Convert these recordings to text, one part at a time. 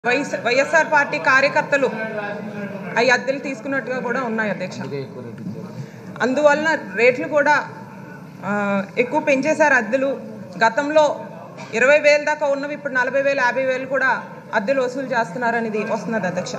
YS YSR party కార్యకర్తలు అవి అద్దెలు తీసుకున్నట్టుగా కూడా ఉన్నాయి అధ్యక్ష అందువలన రేట్లు కూడా ఆ, ఎక్కువ పెంచేశారు అద్దెలు గతంలో ఇరవై వేలు దాకా ఉన్నవి ఇప్పుడు నలభై వేలు యాభై వేలు కూడా అద్దెలు వసూలు చేస్తున్నారనేది వస్తున్నది అధ్యక్ష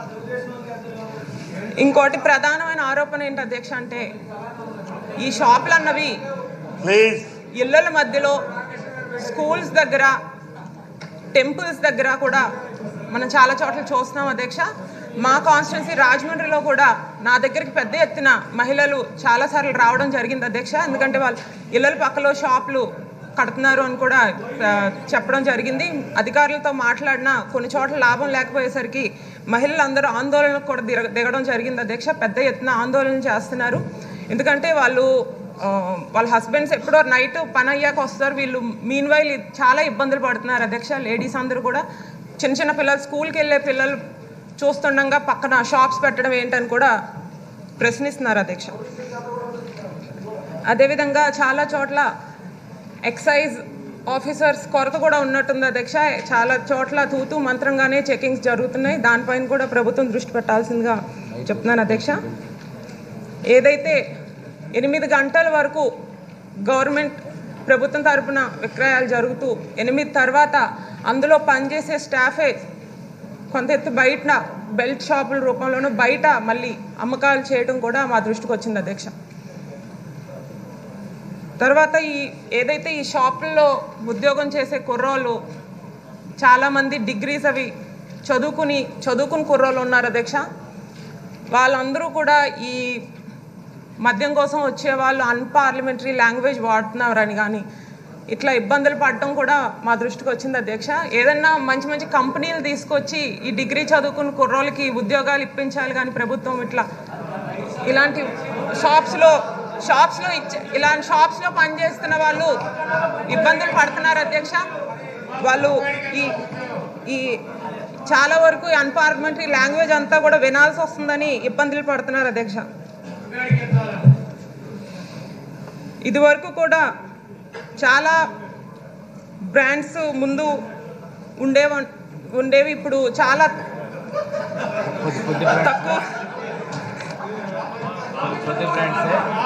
ఇంకోటి ప్రధానమైన ఆరోపణ ఏంటి అధ్యక్ష అంటే ఈ షాపులు అన్నవి ప్లీజ్ ఇళ్ళల మధ్యలో స్కూల్స్ దగ్గర టెంపుల్స్ దగ్గర కూడా మనం చాలా చోట్ల చూస్తున్నాం అధ్యక్ష మా కాన్స్టిట్యున్సీ రాజమండ్రిలో కూడా నా దగ్గరికి పెద్ద ఎత్తున మహిళలు చాలాసార్లు రావడం జరిగింది అధ్యక్ష ఎందుకంటే వాళ్ళు ఇళ్ళల పక్కలో షాపులు కడుతున్నారు అని కూడా ఆ, చెప్పడం జరిగింది అధికారులతో మాట్లాడినా కొన్ని చోట్ల లాభం లేకపోయేసరికి మహిళలందరూ ఆందోళనకు కూడా దిగ దిగడం జరిగింది అధ్యక్ష పెద్ద ఎత్తున ఆందోళన చేస్తున్నారు ఎందుకంటే వాళ్ళు ఆ, వాళ్ళ హస్బెండ్స్ ఎప్పుడో నైట్ పని అయ్యాక వస్తారు వీళ్ళు మీన్ వైల్ చాలా ఇబ్బందులు పడుతున్నారు అధ్యక్ష లేడీస్ అందరూ కూడా చిన్న చిన్న పిల్లలు స్కూల్కి వెళ్ళే పిల్లలు చూస్తుండగా పక్కన షాప్స్ పెట్టడం ఏంటని కూడా ప్రశ్నిస్తున్నారు అధ్యక్ష అదేవిధంగా చాలా చోట్ల ఎక్సైజ్ ఆఫీసర్స్ కొరత కూడా ఉన్నట్టుంది అధ్యక్ష చాలా చోట్ల తూతూ మంత్రంగానే చెకింగ్స్ జరుగుతున్నాయి దానిపైన కూడా ప్రభుత్వం దృష్టి పెట్టాల్సిందిగా చెప్తున్నాను అధ్యక్ష ఏదైతే ఎనిమిది గంటల వరకు గవర్నమెంట్ ప్రభుత్వం తరపున విక్రయాలు జరుగుతూ ఎనిమిది తర్వాత అందులో పనిచేసే స్టాఫే కొంత ఎత్తు బయట బెల్ట్ షాపుల రూపంలోనూ బయట మళ్ళీ అమ్మకాలు చేయడం కూడా మా దృష్టికి వచ్చింది అధ్యక్ష తర్వాత ఈ ఏదైతే ఈ షాపుల్లో ఉద్యోగం చేసే కుర్రోళ్ళు చాలామంది డిగ్రీస్ అవి చదువుకుని చదువుకుని కుర్రోళ్ళు ఉన్నారు అధ్యక్ష వాళ్ళందరూ కూడా ఈ మద్యం కోసం వచ్చే వాళ్ళు అన్పార్లమెంటరీ లాంగ్వేజ్ వాడుతున్నారని కానీ ఇట్లా ఇబ్బందులు పడటం కూడా మా దృష్టికి వచ్చింది అధ్యక్ష ఏదన్నా మంచి మంచి కంపెనీలు తీసుకొచ్చి ఈ డిగ్రీ చదువుకున్న కుర్రోళ్ళకి ఉద్యోగాలు ఇప్పించాలి కానీ ప్రభుత్వం ఇట్లా ఇలాంటి షాప్స్లో షాప్స్లో ఇచ్చే ఇలాంటి షాప్స్లో పనిచేస్తున్న వాళ్ళు ఇబ్బందులు పడుతున్నారు అధ్యక్ష వాళ్ళు ఈ ఈ చాలా వరకు అన్పార్లమెంటరీ లాంగ్వేజ్ అంతా కూడా వినాల్సి వస్తుందని ఇబ్బందులు పడుతున్నారు అధ్యక్ష ఇదివరకు కూడా చాలా బ్రాండ్స్ ముందు ఉండేవ ఉండేవి ఇప్పుడు చాలా తక్కువ కొద్ది ఫ్రెండ్స్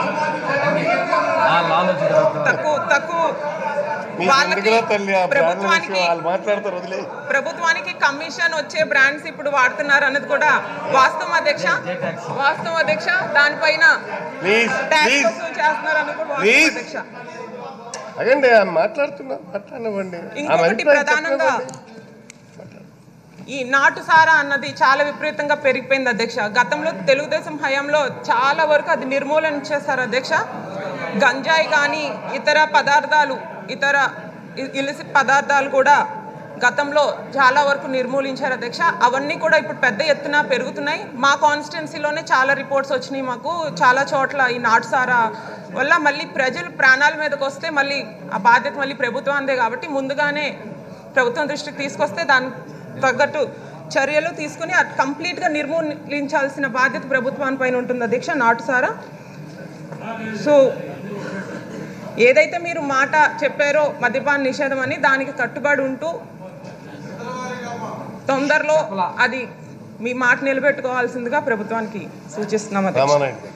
ఆ లాలూచి తర్వాత తక్కువ తక్కువ మీ వాళ్ళకి ఎందుకురా తల్లి ఆ బ్రాండ్ ప్రభుత్వానికి విషయం వాళ్ళు మాట్లాడతారు వదిలే ప్రభుత్వానికి కమిషన్ వచ్చే బ్రాండ్స్ ఇప్పుడు వాడుతున్నారు అన్నది కూడా వాస్తవం అధ్యక్ష వాస్తవం అధ్యక్ష దానిపైన ప్లీజ్ ట్యాక్స్ ప్లీజ్ వసూలు చేస్తున్నారు అన్నది కూడా వాస్తవం Please. అధ్యక్ష అగండి ఆమె మాట్లాడుతున్నా మాట్లాడనివ్వండి ఆమె ఇంకొకటి అభిప్రాయం ప్రధానంగా చెప్పనివ్వండి. ఈ నాటు సారా అన్నది చాలా విపరీతంగా పెరిగిపోయింది అధ్యక్ష గతంలో తెలుగుదేశం హయాంలో చాలా వరకు అది నిర్మూలన చేశారు అధ్యక్ష గంజాయి కానీ ఇతర పదార్థాలు ఇతర ఇలిసిట్ పదార్థాలు కూడా గతంలో చాలా వరకు నిర్మూలించారు అధ్యక్ష అవన్నీ కూడా ఇప్పుడు పెద్ద ఎత్తున పెరుగుతున్నాయి మా కాన్స్టిట్యున్సీలోనే చాలా రిపోర్ట్స్ వచ్చినాయి మాకు చాలా చోట్ల ఈ నాటు సారా వల్ల మళ్ళీ ప్రజలు ప్రాణాల మీదకి వస్తే మళ్ళీ ఆ బాధ్యత మళ్ళీ ప్రభుత్వాందే కాబట్టి ముందుగానే ప్రభుత్వం దృష్టికి తీసుకొస్తే దాని తగ్గట్టు చర్యలు తీసుకుని అది కంప్లీట్గా నిర్మూలించాల్సిన బాధ్యత ప్రభుత్వాన్ని పైన ఉంటుంది అధ్యక్ష నాటుసారా సో ఏదైతే మీరు మాట చెప్పారో మద్యపాన నిషేధం అని దానికి కట్టుబడి ఉంటూ తొందరలో అది మీ మాట నిలబెట్టుకోవాల్సిందిగా ప్రభుత్వానికి సూచిస్తున్నాం అధ్యక్ష రామానాయుడు